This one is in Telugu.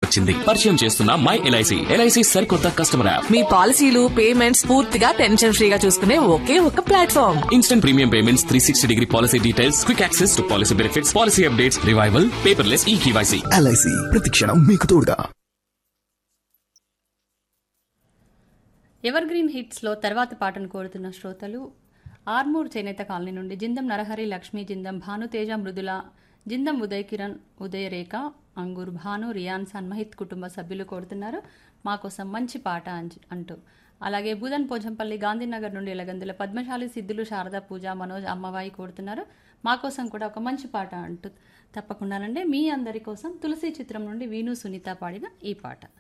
వచ్చింది పరిచయం చేస్తున్న మై ఎల్ఐసి ఎల్ఐసి సరికొత్త కస్టమర్ యాప్ మీ పాలసీలు పేమెంట్స్ పూర్తిగా టెన్షన్ ఫ్రీగా చూసుకునే ఒకే ఒక platform instant premium payments three sixty degree policy details quick access to policy benefits policy updates revival paperless e KYC LIC ప్రతిక్షణం మీకు తోడుగా ఎవర్ గ్రీన్ హిట్స్లో తర్వాతి పాటను కోరుతున్న శ్రోతలు ఆర్మూర్ చేనేత కాలనీ నుండి జిందం నరహరి లక్ష్మీ జిందం భానుతేజ మృదుల జిందం ఉదయ్ కిరణ్ ఉదయ రేఖ అంగూర్ భాను రియాన్ సన్మహిత్ కుటుంబ సభ్యులు కోరుతున్నారు మా కోసం మంచి పాట అంచ్- అంటూ అలాగే బుధన్ పోజంపల్లి గాంధీనగర్ నుండి ఎలగందుల పద్మశాలి సిద్ధులు శారదా పూజ మనోజ్ అమ్మవాయి కోరుతున్నారు మా కోసం కూడా ఒక మంచి పాట అంటూ తప్పకుండానండి మీ అందరి కోసం తులసి చిత్రం నుండి వీణు సునీత పాడిన ఈ పాట